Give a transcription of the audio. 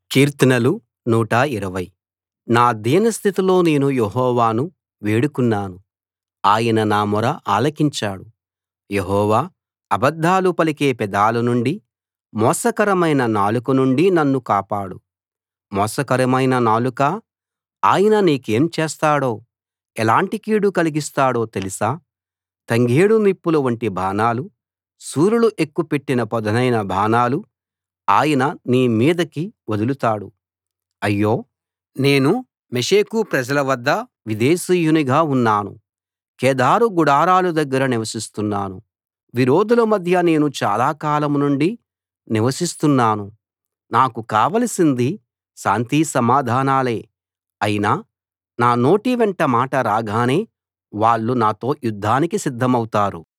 కీర్తనలు 120 నా దీనస్థితిలో నేను యెహోవాను వేడుకున్నాను ఆయన నా మొర ఆలకించాడు యెహోవా అబద్ధాలు పలికే పెదాల నుండి మోసకరమైన నాలుక నుండి నన్ను కాపాడు మోసకరమైన నాలుకా ఆయన నీకేం చేస్తాడో ఎలాంటి కీడు కలిగిస్తాడో తెలుసా తంగేడు నిప్పుల వంటి బాణాలు శూరులు ఎక్కుపెట్టిన పదునైన బాణాలు ఆయన నీ మీదికి వదులుతాడు అయ్యో నేను మెషెకు ప్రజల వద్ద విదేశీయునిగా ఉన్నాను కేదారు గుడారాల దగ్గర నివసిస్తున్నాను విరోధుల మధ్య నేను చాలా కాలం నుండి నివసిస్తున్నాను నాకు కావలసింది శాంతి సమాధానాలే అయినా నా నోటి వెంట మాట రాగానే వాళ్ళు నాతో యుద్ధానికి సిద్ధమవుతారు